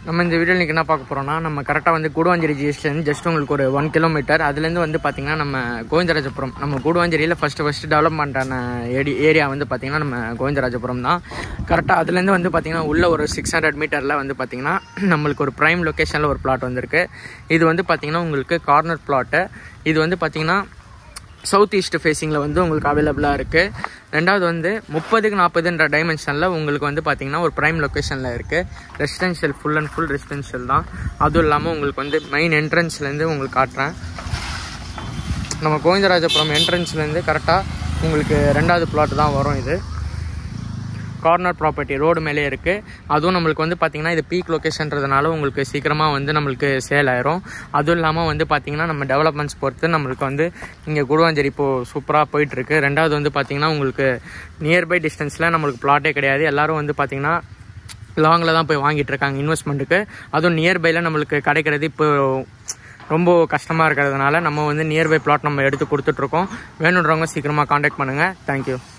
நம்ம இந்த வீடியோ இன்றைக்கி என்ன பார்க்க போகிறோம்னா நம்ம கரெக்டாக வந்து கூடுவாஞ்சேரி ஜிஎஸ்டிலேருந்து ஜஸ்ட் உங்களுக்கு ஒரு ஒன் கிலோமீட்டர் அதுலேருந்து வந்து பார்த்திங்கன்னா நம்ம கோவிந்தராஜபுரம் நம்ம கூடுவாஞ்சேரியில் ஃபஸ்ட்டு ஃபஸ்ட்டு டெவலப்மெண்ட் ஆன ஏடி ஏரியா வந்து பார்த்திங்கன்னா நம்ம கோவிந்தராஜபுரம் தான் கரெக்டாக அதுலேருந்து வந்து பார்த்திங்கன்னா உள்ள ஒரு சிக்ஸ் ஹண்ட்ரட் மீட்டரில் வந்து பார்த்திங்கன்னா நம்மளுக்கு ஒரு ப்ரைம் லொக்கேஷனில் ஒரு பிளாட் வந்திருக்கு இது வந்து பார்த்திங்கன்னா உங்களுக்கு கார்னர் பிளாட்டு இது வந்து பார்த்திங்கன்னா சவுத் ஈஸ்ட் ஃபேஸிங்கில் வந்து உங்களுக்கு அவைலபிளாக இருக்குது ரெண்டாவது வந்து முப்பதுக்கு நாற்பதுன்ற டைமென்ஷனில் உங்களுக்கு வந்து பார்த்தீங்கன்னா ஒரு ப்ரைம் லொக்கேஷனில் இருக்குது residential full and full residential தான் அதுவும் இல்லாமல் உங்களுக்கு வந்து மெயின் என்ட்ரன்ஸ்லேருந்து உங்களுக்கு காட்டுறேன் நம்ம கோவிந்தராஜபுரம் என்ட்ரன்ஸ்லேருந்து கரெக்டாக உங்களுக்கு ரெண்டாவது பிளாட் தான் வரும் இது கார்னர் ப்ராப்பர்ட்டி ரோடு மேலே இருக்குது அதுவும் நம்மளுக்கு வந்து பார்த்திங்கன்னா இது பீக் லொக்கேஷன்றதுனால உங்களுக்கு சீக்கிரமாக வந்து நம்மளுக்கு சேல் ஆயிரும் அதுவும் இல்லாமல் வந்து பார்த்திங்கன்னா நம்ம டெவலப்மெண்ட்ஸ் பொறுத்து நம்மளுக்கு வந்து இங்கே குடுவாஞ்சேரி இப்போது சூப்பராக போயிட்டுருக்கு ரெண்டாவது வந்து பார்த்திங்கன்னா உங்களுக்கு நியர்பை டிஸ்டன்ஸில் நம்மளுக்கு பிளாட்டே கிடையாது எல்லோரும் வந்து பார்த்திங்கன்னா லாங்கில் தான் போய் வாங்கிட்டு இருக்காங்க இன்வெஸ்ட்மெண்ட்டுக்கு அதுவும் நியர்பையில் நம்மளுக்கு கிடைக்கிறது இப்போ ரொம்ப கஷ்டமாக இருக்கிறதுனால நம்ம வந்து நியர்பை பிளாட் நம்ம எடுத்து கொடுத்துட்ருக்கோம் வேணுன்றவங்க சீக்கிரமாக காண்டாக்ட் பண்ணுங்கள் தேங்க்யூ